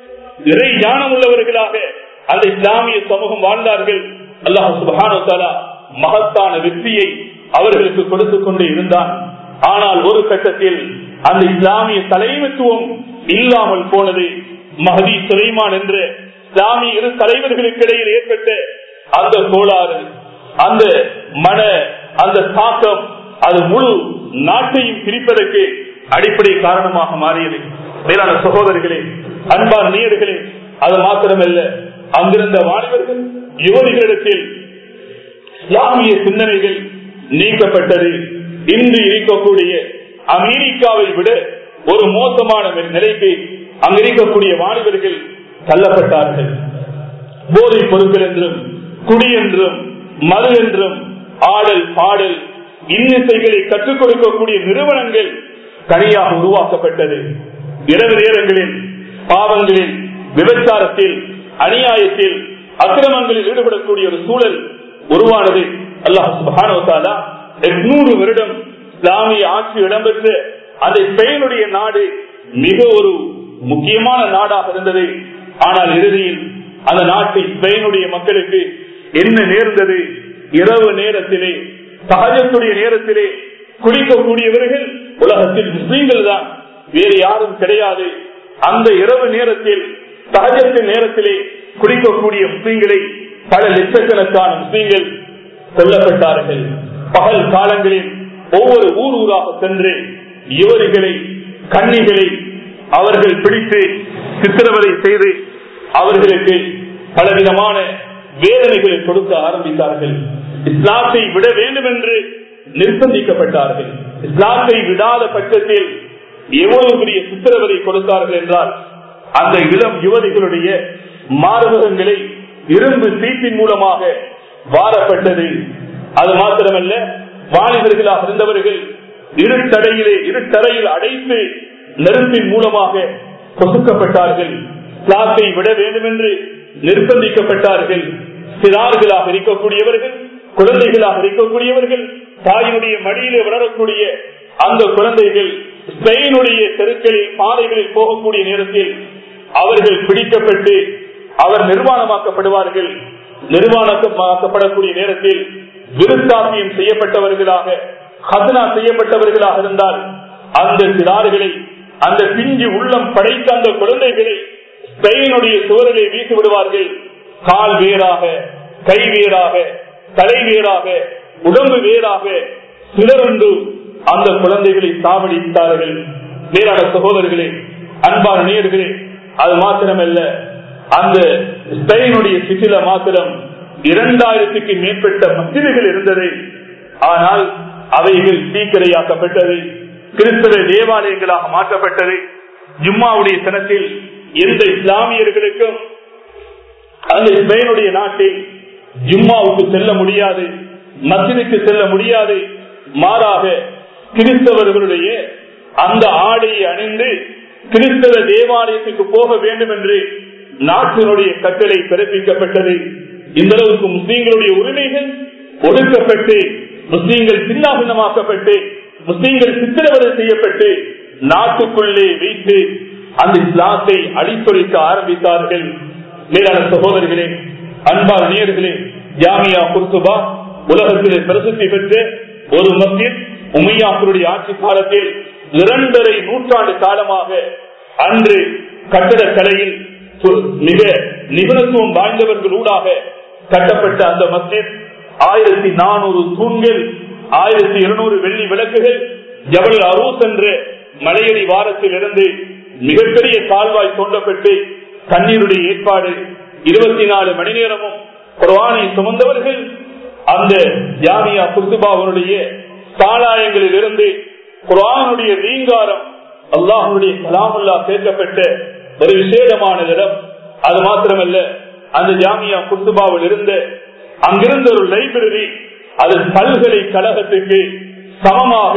A: இறை ஞானம் உள்ளவர்களாக அந்த இஸ்லாமிய சமூகம் வாழ்ந்தார்கள் அல்லாஹ் சுபானு மகத்தான வெற்றியை அவர்களுக்கு கொடுத்துக் கொண்டு இருந்தான் ஆனால் ஒரு கட்டத்தில் அந்த இஸ்லாமிய தலைமைத்துவம் இல்லாமல் போனது மஹதி சுலைமான் என்ற இஸ்லாமிய இரு தலைவர்களுக்கு இடையில் ஏற்பட்ட அந்த கோளாறு அந்த மன அந்த தாக்கம் அது முழு நாட்டையும் பிரிப்பதற்கு அடிப்படை காரணமாக மாறியது மேலான சகோதரர்களே அன்பான நீயர்களே அது மாத்திரமல்ல அங்கிருந்த வாலிபர்கள் யுவதிகளிடத்தில் இஸ்லாமிய சிந்தனைகள் நீக்கப்பட்டது இன்று இருக்கக்கூடிய அமெரிக்காவை விட ஒரு மோசமான நிலைக்கு அங்கு இருக்கக்கூடிய வாலிபர்கள் தள்ளப்பட்டார்கள் போதைப் பொருட்கள் என்றும் குடி என்றும் மது என்றும் ஆடல் பாடல் இன்னிசைகளை கற்றுக் கொடுக்கக்கூடிய நிறுவனங்கள் தனியாக உருவாக்கப்பட்டது இரவு நேரங்களில் பாவங்களில் விபச்சாரத்தில் அநியாயத்தில் அக்கிரமங்களில் ஈடுபடக்கூடிய ஒரு சூழல் உருவானது அல்லாஹ் எட்நூறு வருடம் இஸ்லாமிய ஆட்சி இடம்பெற்ற அந்த ஸ்பெயினுடைய நாடு மிக ஒரு முக்கியமான நாடாக இருந்தது ஆனால் இறுதியில் அந்த நாட்டு ஸ்பெயினுடைய மக்களுக்கு என்ன நேர்ந்தது இரவு நேரத்திலே சகஜத்துடைய நேரத்திலே குடிக்கக்கூடியவர்கள் உலகத்தில் முஸ்லீம்கள் தான் வேறு யாரும் கிடையாது அந்த இரவு நேரத்தில் சகஜத்தின் நேரத்திலே குடிக்கக்கூடிய முஸ்லீம்களை பல லட்சக்கணக்கான முஸ்லீம்கள் கொல்லப்பட்டார்கள் பகல் காலங்களில் ஒவ்வொரு ஊர் ஊராக சென்று யுவதிகளை கன்னிகளை அவர்கள் பிடித்து சித்திரவதை செய்து அவர்களுக்கு பலவிதமான வேதனைகளை கொடுக்க ஆரம்பித்தார்கள் இஸ்லாத்தை விட வேண்டும் என்று நிர்பந்திக்கப்பட்டார்கள் இஸ்லாத்தை விடாத பட்சத்தில் எவ்வளவு பெரிய சித்திரவதை கொடுத்தார்கள் என்றால் அந்த இளம் யுவதிகளுடைய மார்பகங்களை இரும்பு சீட்டின் மூலமாக வாரப்பட்டது அது மாத்திரமல்ல வாலிபர்களாக இருந்தவர்கள் இருட்டடையிலே இருட்டறையில் அடைத்து நெருப்பின் மூலமாக கொசுக்கப்பட்டார்கள் இஸ்லாத்தை விட வேண்டும் என்று நிர்பந்திக்கப்பட்டார்கள் சிறார்களாக இருக்கக்கூடியவர்கள் குழந்தைகளாக இருக்கக்கூடியவர்கள் தாயினுடைய மடியிலே வளரக்கூடிய அந்த குழந்தைகள் ஸ்பெயினுடைய தெருக்களில் பாதைகளில் போகக்கூடிய நேரத்தில் அவர்கள் பிடிக்கப்பட்டு அவர் நிர்வாணமாக்கப்படுவார்கள் நிர்வாணமாக்கப்படக்கூடிய நேரத்தில் விருத்தாபியம் செய்யப்பட்டவர்களாக ஹசனா செய்யப்பட்டவர்களாக இருந்தால் அந்த சிறார்களை அந்த பிஞ்சு உள்ளம் படைத்த அந்த குழந்தைகளை ஸ்பெயினுடைய சுவரிலே வீசி விடுவார்கள் கால் வேறாக கை வேறாக தலை வேறாக உடம்பு வேறாக சிலருந்து அந்த குழந்தைகளை சாவடித்தார்கள் வேறான சகோதரர்களே அன்பான நேர்களே அது மாத்திரமல்ல அந்த ஸ்பெயினுடைய சிசில மாத்திரம் இரண்டாயிரத்துக்கு மேற்பட்ட மசிதிகள் இருந்தது ஆனால் அவைகள் சீக்கிரையாக்கப்பட்டது கிறிஸ்தவ தேவாலயங்களாக மாற்றப்பட்டது ஜும்மாவுடைய தினத்தில் எந்த இஸ்லாமியர்களுக்கும் அந்த ஸ்பெயினுடைய நாட்டில் ஜும்மாவுக்கு செல்ல முடியாது மசிதுக்கு செல்ல முடியாது மாறாக கிறிஸ்தவர்களுடைய அந்த ஆடையை அணிந்து கிறிஸ்தவ தேவாலயத்துக்கு போக வேண்டும் என்று நாட்டினுடைய கட்டளை பிறப்பிக்கப்பட்டது இந்த அளவுக்கு முஸ்லீம்களுடைய உரிமைகள் ஒடுக்கப்பட்டு முஸ்லீம்கள் சின்னாபின்னமாக்கப்பட்டு முஸ்லீம்கள் சித்திரவதை செய்யப்பட்டு நாட்டுக்குள்ளே வைத்து அந்த இஸ்லாத்தை அடித்துரைக்க ஆரம்பித்தார்கள் மேலான சகோதரர்களே அன்பான நேர்களே ஜாமியா குர்துபா உலகத்திலே பிரசித்தி பெற்ற ஒரு மஸ்ஜித் உமையாக்களுடைய ஆட்சி காலத்தில் இரண்டரை நூற்றாண்டு காலமாக அன்று கட்டடக்கலையில் மிக நிபுணத்துவம் வாய்ந்தவர்களூடாக கட்டப்பட்ட அந்த மஸ்ஜித் ஆயிரத்தி நானூறு தூண்கள் ஆயிரத்தி இருநூறு வெள்ளி விளக்குகள் ஜபல் அரூஸ் என்ற மலையடி வாரத்தில் இருந்து மிகப்பெரிய கால்வாய் தோண்டப்பட்டு தண்ணீருடைய ஏற்பாடு இருபத்தி நாலு மணி நேரமும் குர்வானை சுமந்தவர்கள் அந்த ஜாமியா குத்துபாவனுடைய சாலாயங்களில் இருந்து குரானுடைய ரீங்காரம் அல்லாஹனுடைய கலாமுல்லா சேர்க்கப்பட்ட ஒரு விசேடமான இடம் அது மாத்திரமல்ல அந்த ஜாமியா குத்துபாவில் இருந்த அங்கிருந்த ஒரு லைப்ரரி அது பல்கலைக்கழகத்துக்கு சமமாக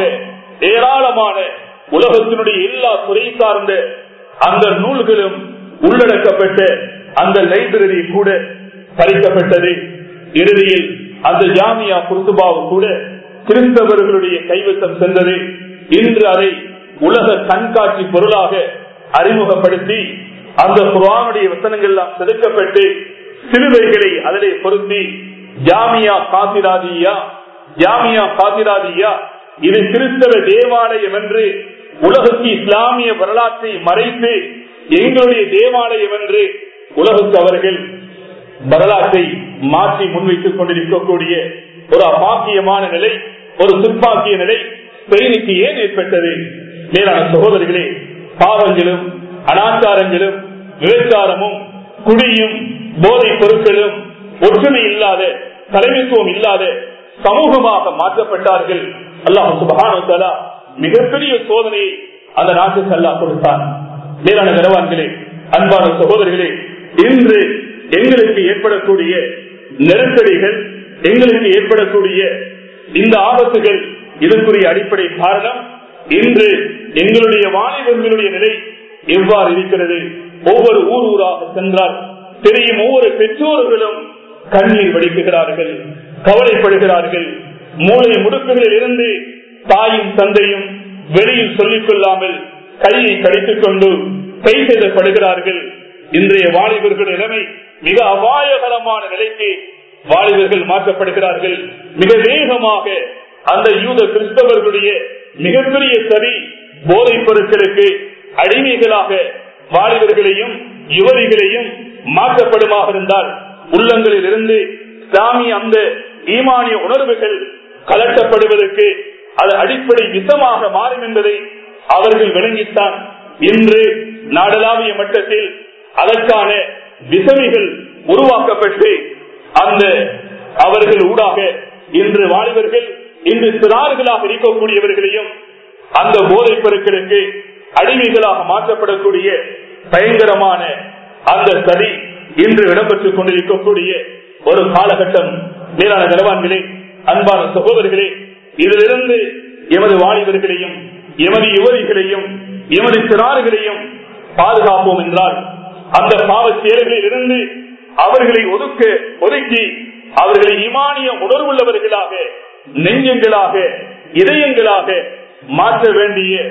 A: ஏராளமான உலகத்தினுடைய எல்லா துறை சார்ந்த அந்த நூல்களும் உள்ளடக்கப்பட்ட அந்த லைப்ரரி கூட பறிக்கப்பட்டது இறுதியில் அந்த ஜாமியா குருத்துபாவு கூட கிறிஸ்தவர்களுடைய கைவசம் சென்றது இன்று அதை உலக கண்காட்சி பொருளாக அறிமுகப்படுத்தி அந்த குரானுடைய வசனங்கள் எல்லாம் செதுக்கப்பட்டு சிலுவைகளை அதிலே பொருத்தி ஜாமியா காசிராதியா ஜாமியா காசிராதியா இது கிறிஸ்தவ தேவாலயம் என்று உலகுக்கு இஸ்லாமிய வரலாற்றை மறைத்து எங்களுடைய தேவாலயம் என்று உலகுக்கு அவர்கள் வரலாற்றை மாற்றி முன்வைத்துக் கொண்டிருக்கக்கூடிய ஒரு அபாக்கியமான நிலை ஒரு துப்பாக்கிய நிலை ஸ்பெயினுக்கு ஏன் ஏற்பட்டது மேலான சகோதரிகளே பாவங்களும் அனாச்சாரங்களும் விபச்சாரமும் குடியும் போதைப் பொருட்களும் ஒற்றுமை இல்லாத தலைமைத்துவம் இல்லாத சமூகமாக மாற்றப்பட்டார்கள் அல்லாஹ் சுபகான மிகப்பெரிய சோதனையை அந்த நாட்டுக்கு அல்லாஹ் கொடுத்தான் மேலான கனவான்களே அன்பான சகோதரிகளே இன்று எங்களுக்கு ஏற்படக்கூடிய நெருக்கடிகள் எங்களுக்கு ஏற்படக்கூடிய இந்த ஆபத்துகள் இதற்குரிய அடிப்படை காரணம் இன்று எங்களுடைய வாலிபர்களுடைய நிலை எவ்வாறு இருக்கிறது ஒவ்வொரு ஊர் ஊராக சென்றால் தெரியும் ஒவ்வொரு பெற்றோர்களும் கண்ணீர் வடிக்குகிறார்கள் கவலைப்படுகிறார்கள் மூளை முடுக்குகளில் இருந்து தாயும் தந்தையும் வெளியில் சொல்லிக் கொள்ளாமல் கையை கடித்துக் கொண்டு கை செய்தப்படுகிறார்கள் இன்றைய வாலிபர்கள் நிலைமை மிக அபாயகரமான நிலைக்கு வாலிபர்கள் மாற்றப்படுகிறார்கள் மிக வேகமாக அந்த யூத கிறிஸ்தவர்களுடைய மிகப்பெரிய சரி போதைப் பொருட்களுக்கு அடிமைகளாக வாலிபர்களையும் யுவதிகளையும் மாற்றப்படுமாக இருந்தால் உள்ளங்களில் இருந்து சாமி அந்த ஈமானிய உணர்வுகள் கலட்டப்படுவதற்கு அது அடிப்படை விஷமாக மாறும் என்பதை அவர்கள் விளங்கித்தான் இன்று நாடளாவிய மட்டத்தில் அதற்கான விசமிகள் உருவாக்கப்பட்டு அந்த அவர்கள் ஊடாக இன்று வாலிபர்கள் இன்று சிறார்களாக இருக்கக்கூடியவர்களையும் அந்த போதைப் பொருட்களுக்கு அடிமைகளாக மாற்றப்படக்கூடிய பயங்கரமான அந்த சதி இன்று இடம்பெற்றுக் கொண்டிருக்கக்கூடிய ஒரு காலகட்டம் மேலான கனவான்களே அன்பான சகோதரர்களே இதிலிருந்து எமது வாலிபர்களையும் எமது யுவதிகளையும் எமது சிறார்களையும் பாதுகாப்போம் என்றால் அந்த பாவ செயல்களில் இருந்து அவர்களை ஒதுக்க ஒதுக்கி அவர்களை இமானிய உணர்வுள்ளவர்களாக நெஞ்சங்களாக இதயங்களாக மாற்ற வேண்டிய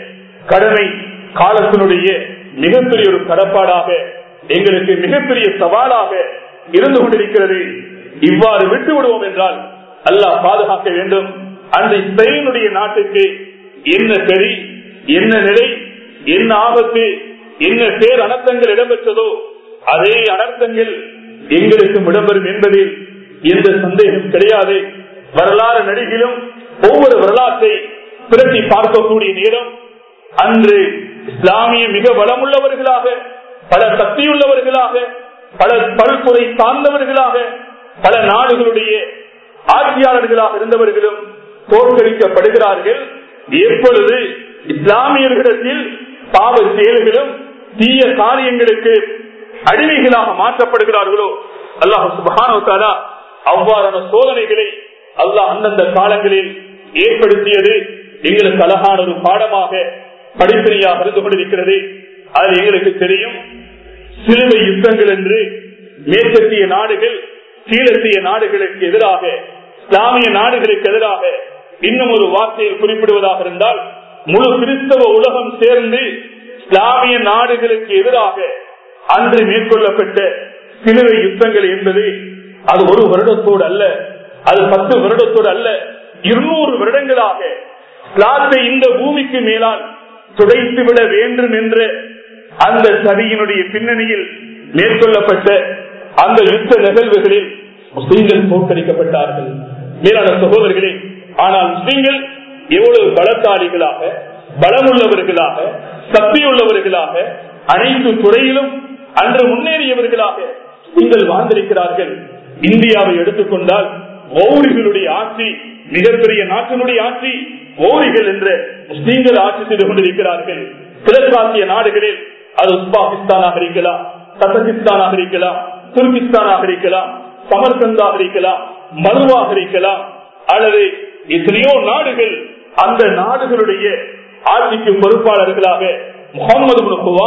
B: கடமை காலத்தினுடைய மிகப்பெரிய ஒரு கடப்பாடாக எங்களுக்கு மிகப்பெரிய சவாலாக இருந்து கொண்டிருக்கிறது இவ்வாறு விட்டு விடுவோம் என்றால் அல்லாஹ் பாதுகாக்க வேண்டும் அந்த ஸ்பெயினுடைய நாட்டுக்கு என்ன சரி என்ன நிலை என்ன ஆபத்து என்ன பேர் அனர்த்தங்கள் இடம்பெற்றதோ அதே அனர்த்தங்கள் எங்களுக்கும் இடம்பெறும் என்பதில் எந்த சந்தேகம் கிடையாது வரலாறு நடிகிலும் ஒவ்வொரு வரலாற்றை திரட்டி பார்க்கக்கூடிய நேரம் அன்று இஸ்லாமிய மிக வளமுள்ளவர்களாக பல சக்தியுள்ளவர்களாக பல பல்துறை சார்ந்தவர்களாக பல நாடுகளுடைய ஆட்சியாளர்களாக இருந்தவர்களும் தோற்கடிக்கப்படுகிறார்கள் எப்பொழுது இஸ்லாமியர்களிடத்தில் பாவ செயல்களும் தீய காரியங்களுக்கு அடிமைகளாக மாற்றப்படுகிறார்களோ அல்லாஹ் சுபானோ அவ்வாறான சோதனைகளை அல்லாஹ் அந்தந்த காலங்களில் ஏற்படுத்தியது எங்களுக்கு அழகான ஒரு பாடமாக படிப்பினையாக இருந்து கொண்டிருக்கிறது அது எங்களுக்கு தெரியும் சிலுவை யுத்தங்கள் என்று மேற்கத்திய நாடுகள் கீழத்திய நாடுகளுக்கு எதிராக இஸ்லாமிய நாடுகளுக்கு எதிராக இன்னும் ஒரு வார்த்தையில் குறிப்பிடுவதாக இருந்தால் முழு கிறிஸ்தவ உலகம் சேர்ந்து இஸ்லாமிய நாடுகளுக்கு எதிராக அன்று மேற்கொள்ளப்பட்ட சிலுவை யுத்தங்கள் என்பது அது ஒரு வருடத்தோடு அல்ல அது பத்து வருடத்தோடு அல்ல இருநூறு வருடங்களாக இஸ்லாத்தை இந்த பூமிக்கு மேலால் துடைத்து விட வேண்டும் என்ற அந்த சதியினுடைய பின்னணியில் மேற்கொள்ளப்பட்ட அந்த யுத்த நிகழ்வுகளில் முஸ்லீம்கள் தோற்கடிக்கப்பட்டார்கள் மேலான சகோதரர்களே ஆனால் முஸ்லீம்கள் எவ்வளவு பலத்தாளிகளாக பலமுள்ளவர்களாக சக்தியுள்ளவர்களாக அனைத்து துறையிலும் அன்று முன்னேறியவர்களாக நீங்கள் வாழ்ந்திருக்கிறார்கள் இந்தியாவை எடுத்துக்கொண்டால் ஓரிகளுடைய ஆட்சி மிகப்பெரிய நாட்டினுடைய ஆட்சி ஓரிகள் என்ற முஸ்லீம்கள் ஆட்சி செய்து கொண்டிருக்கிறார்கள் கிழக்காசிய நாடுகளில் அது உஸ்பாகிஸ்தானாக இருக்கலாம் கசகிஸ்தானாக இருக்கலாம் துர்கிஸ்தானாக இருக்கலாம் சமர்கந்தாக இருக்கலாம் மருவாக இருக்கலாம் அல்லது எத்தனையோ நாடுகள் அந்த நாடுகளுடைய ஆட்சிக்கு பொறுப்பாளர்களாக முகமது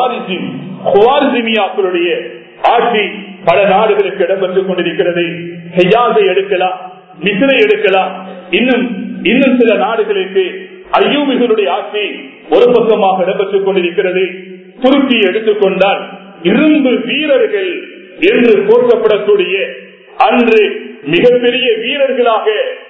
B: குவாரிசிமியாக்களுடைய ஆட்சி பல நாடுகளுக்கு இடம்பெற்றுக் கொண்டிருக்கிறது ஹெஜாஸை எடுக்கலாம் மிசிரை எடுக்கலாம் இன்னும் இன்னும் சில நாடுகளுக்கு ஐயூபிகளுடைய ஆட்சி ஒரு பக்கமாக இடம்பெற்றுக் கொண்டிருக்கிறது துருக்கி எடுத்துக்கொண்டால் இரும்பு வீரர்கள் என்று போற்றப்படக்கூடிய அன்று மிகப்பெரிய வீரர்களாக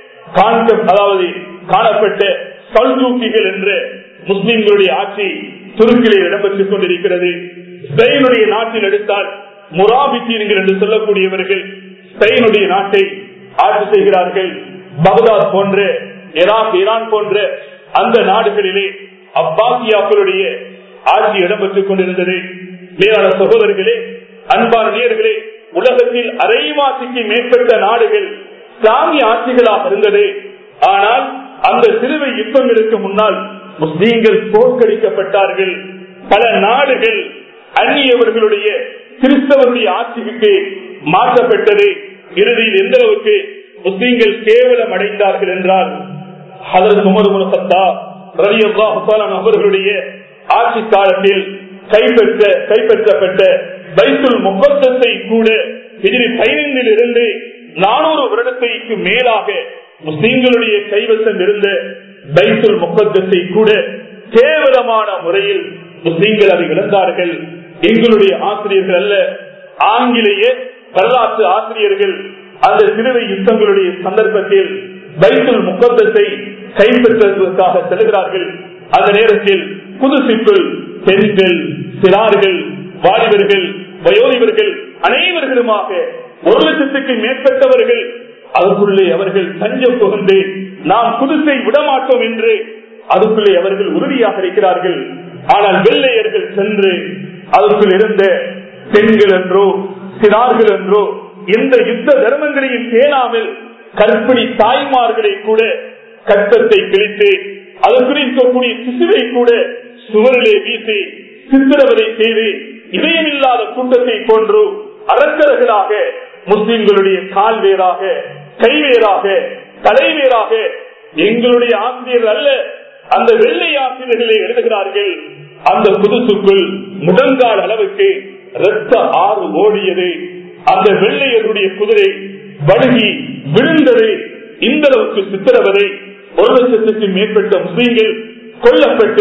B: அதாவது காணப்பட்ட சல்ஜூக்கிகள் என்ற முஸ்லிம்களுடைய ஆட்சி துருக்கிலே இடம்பெற்றுக் கொண்டிருக்கிறது ஸ்பெயினுடைய நாட்டில் எடுத்தால் முராபித்தீன்கள் என்று சொல்லக்கூடியவர்கள் ஸ்பெயினுடைய நாட்டை ஆட்சி செய்கிறார்கள் பகதாத் போன்ற ஈராக் ஈரான் போன்ற அந்த நாடுகளிலே அப்பாசியாக்களுடைய ஆட்சி இடம்பெற்றுக் கொண்டிருந்தது மேலான சகோதரர்களே அன்பான நேர்களே உலகத்தில் அரைவாசிக்கு மேற்பட்ட நாடுகள் இஸ்லாமிய ஆட்சிகளாக இருந்தது ஆனால் அந்த சிலுவை யுத்தங்களுக்கு முன்னால் முஸ்லீம்கள் தோற்கடிக்கப்பட்டார்கள் பல நாடுகள் அந்நியவர்களுடைய கிறிஸ்தவருடைய ஆட்சிக்கு மாற்றப்பட்டது இறுதியில் எந்த அளவுக்கு முஸ்லீம்கள் கேவலம் அடைந்தார்கள் என்றால் அதற்கு உமர்முகத்தா ரவி அவர்களுடைய ஆட்சி காலத்தில் கைப்பற்ற கைப்பற்றப்பட்ட பைத்துல் முகத்தத்தை கூட எதிரி பதினைந்தில் இருந்து நானூறு வருடத்திற்கு மேலாக முஸ்லீம்களுடைய கைவசம் இருந்த பைத்துல் முகத்தத்தை கூட கேவலமான முறையில் முஸ்லீம்கள் அதை இழந்தார்கள் எங்களுடைய ஆசிரியர்கள் அல்ல ஆங்கிலேய வரலாற்று ஆசிரியர்கள் அந்த சிறுவை யுத்தங்களுடைய சந்தர்ப்பத்தில் பைத்துல் முகத்தத்தை கைப்பற்றுவதற்காக செல்கிறார்கள் அந்த நேரத்தில் புதுசிக்குள் பெண்கள் சிறார்கள் வாலிபர்கள் வயோதிபர்கள் அனைவர்களுமாக ஒரு லட்சத்துக்கு மேற்பட்டவர்கள் அதற்குள்ளே அவர்கள் தஞ்சம் புகுந்து நாம் புதுசை விடமாட்டோம் என்று அதுக்குள்ளே அவர்கள் உறுதியாக இருக்கிறார்கள் ஆனால் வெள்ளையர்கள் சென்று அதற்குள் இருந்த பெண்கள் என்றோ சிறார்கள் என்றோ எந்த யுத்த தர்மங்களையும் பேணாமல் கற்பிணி தாய்மார்களை கூட கட்டத்தை பிரித்து அதற்குள் இருக்கக்கூடிய சிசுவை கூட சுவரிலே வீசி சித்திரவதை செய்து இதயமில்லாத கூட்டத்தை போன்று அரக்கர்களாக முஸ்லிம்களுடைய கால் வேறாக கைவேறாக தலைவேறாக எங்களுடைய ஆசிரியர் அல்ல அந்த வெள்ளை ஆசிரியர்களை எழுதுகிறார்கள் அந்த புதுசுக்குள் முடங்கால் அளவுக்கு ரத்த ஆறு ஓடியது அந்த வெள்ளையருடைய குதிரை வழுகி விழுந்தது இந்த அளவுக்கு சித்திரவதை ஒரு லட்சத்துக்கு மேற்பட்ட முஸ்லீம்கள் கொல்லப்பட்டு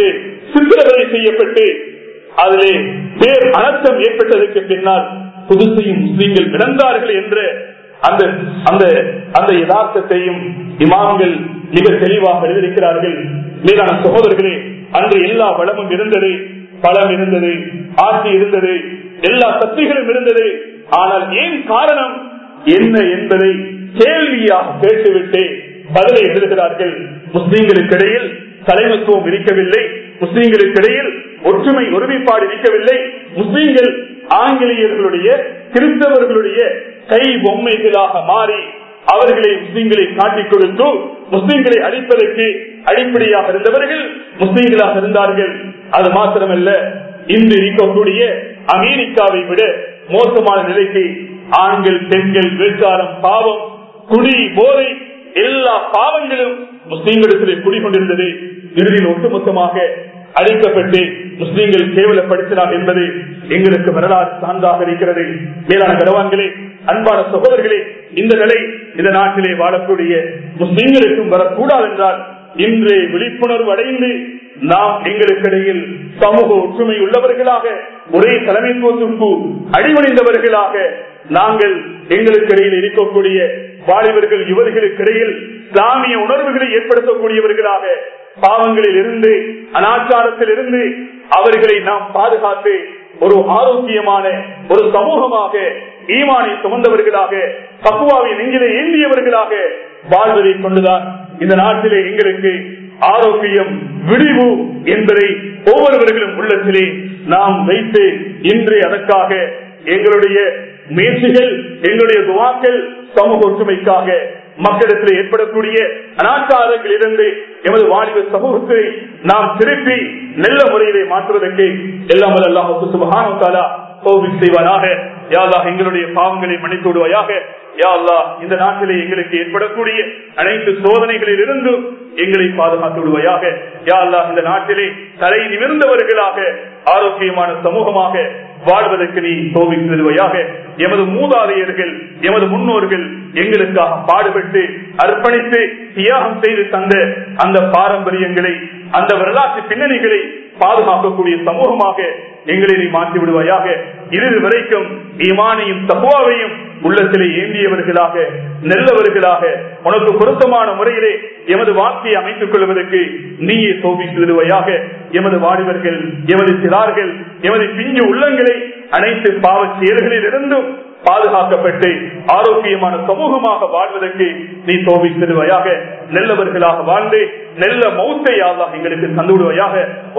B: சித்திரவதை செய்யப்பட்டு அதிலே பேர் அனர்த்தம் ஏற்பட்டதற்கு பின்னால் புதுசையும் முஸ்லீம்கள் இழந்தார்கள் என்ற அந்த அந்த அந்த யதார்த்தத்தையும் இமாம்கள் மிக தெளிவாக எழுதியிருக்கிறார்கள் மேலான சகோதரர்களே அன்று எல்லா வளமும் இருந்தது பலம் இருந்தது ஆட்சி இருந்தது எல்லா சக்திகளும் இருந்தது ஆனால் ஏன் காரணம் என்ன என்பதை கேள்வியாக கேட்டுவிட்டு பதிலை எழுதுகிறார்கள் முஸ்லீம்களுக்கு இடையில் தலைமத்துவம் இருக்கவில்லை முஸ்லீம்களுக்கு இடையில் ஒற்றுமை ஒருமைப்பாடு இருக்கவில்லை முஸ்லீம்கள் ஆங்கிலேயர்களுடைய கிறிஸ்தவர்களுடைய கை பொம்மைகளாக மாறி அவர்களை முஸ்லீம்களை காட்டிக் கொடுத்து முஸ்லீம்களை அழிப்பதற்கு அடிப்படையாக இருந்தவர்கள் முஸ்லீம்களாக இருந்தார்கள் அது மாத்திரமல்ல இன்று இருக்கக்கூடிய அமெரிக்காவை விட மோசமான நிலைக்கு ஆண்கள் பெண்கள் வேட்காரம் பாவம் குடி போதை எல்லா பாவங்களும் முஸ்லீம்களிடத்திலே குடிகொண்டிருந்தது இறுதியில் ஒட்டுமொத்தமாக அழிக்கப்பட்டு முஸ்லீம்கள் கேவலப்படுத்தினார் என்பது எங்களுக்கு வரலாறு சான்றாக இருக்கிறது மேலான கரவான்களே அன்பான சகோதரர்களே இந்த நிலை இந்த நாட்டிலே வாழக்கூடிய முஸ்லீம்களுக்கும் வரக்கூடாது என்றால் இன்று விழிப்புணர்வு அடைந்து நாம் எங்களுக்கிடையில் சமூக ஒற்றுமை உள்ளவர்களாக ஒரே தலைமைத்துவத்திற்கு அடிவடைந்தவர்களாக நாங்கள் எங்களுக்கு இடையில் இருக்கக்கூடிய வாலிபர்கள் யுவதிகளுக்கு இடையில் இஸ்லாமிய உணர்வுகளை ஏற்படுத்தக்கூடியவர்களாக பாவங்களில் இருந்து அனாச்சாரத்தில் இருந்து அவர்களை நாம் பாதுகாத்து ஒரு ஆரோக்கியமான ஒரு சமூகமாக ஈமானை சுமந்தவர்களாக பக்குவாவை நெஞ்சிலே ஏந்தியவர்களாக வாழ்வதை கொண்டுதான் இந்த நாட்டிலே எங்களுக்கு ஆரோக்கியம் விடிவு என்பதை ஒவ்வொருவர்களும் உள்ளத்திலே நாம் வைத்து இன்று அதற்காக எங்களுடைய முயற்சிகள் எங்களுடைய துவாக்கள் சமூக ஒற்றுமைக்காக மக்களிடத்தில் ஏற்படக்கூடிய அனாச்சாரங்கள் இருந்து எமது வாலிப சமூகத்தை நாம் திருப்பி நல்ல முறையிலே மாற்றுவதற்கு எல்லாம் அல்லாஹ் சுபஹானுத்தாலா கோவில் செய்வானாக யாதா எங்களுடைய பாவங்களை மன்னித்து விடுவாயாக யா அல்லா இந்த நாட்டிலே எங்களுக்கு ஏற்படக்கூடிய அனைத்து சோதனைகளில் இருந்தும் எங்களை பாதுகாத்து விடுவாயாக யா அல்லா இந்த நாட்டிலே தலை நிமிர்ந்தவர்களாக ஆரோக்கியமான சமூகமாக வாழ்வதற்கு நீ தோவிக்குவாயாக எமது மூதாதையர்கள் எமது முன்னோர்கள் எங்களுக்காக பாடுபட்டு அர்ப்பணித்து தியாகம் செய்து தந்த அந்த பாரம்பரியங்களை அந்த வரலாற்று பின்னணிகளை பாதுகாக்கக்கூடிய சமூகமாக எங்களை நீ மாற்றி விடுவாயாக இறுதி வரைக்கும் ஈமானையும் தகுவாவையும் உள்ளத்திலே ஏந்தியவர்களாக நல்லவர்களாக உனக்கு பொருத்தமான முறையிலே எமது வாழ்க்கையை அமைத்துக் கொள்வதற்கு நீயே சோபித்து விடுவாயாக எமது வாலிபர்கள் எமது சிறார்கள் எமது பிஞ்சு உள்ளங்களை அனைத்து பாவ செயல்களில் இருந்தும் பாதுகாக்கப்பட்டு ஆரோக்கியமான சமூகமாக வாழ்வதற்கு நீ சோபித்திடுவாயாக நல்லவர்களாக வாழ்ந்து நல்ல மௌத்தை யாவாக எங்களுக்கு தந்து விடுவாயாக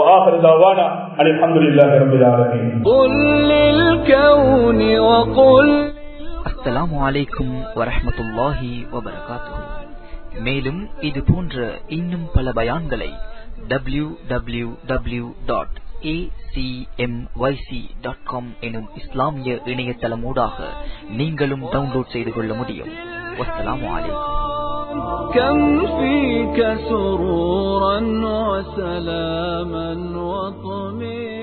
C: அஸ்ஸலாமு அலைக்கும் வரஹமத்துல்லாஹி வபரகாத்துஹு மேலும் இது போன்ற இன்னும் பல பயான்களை W W W dot acmyc.com எனும் இஸ்லாமிய இணையதளமூடாக நீங்களும் டவுன்லோட் செய்து கொள்ள முடியும் வஸ்ஸலாமு அலைக்கும்
D: كم فيك سرورا وسلاما وطمئنا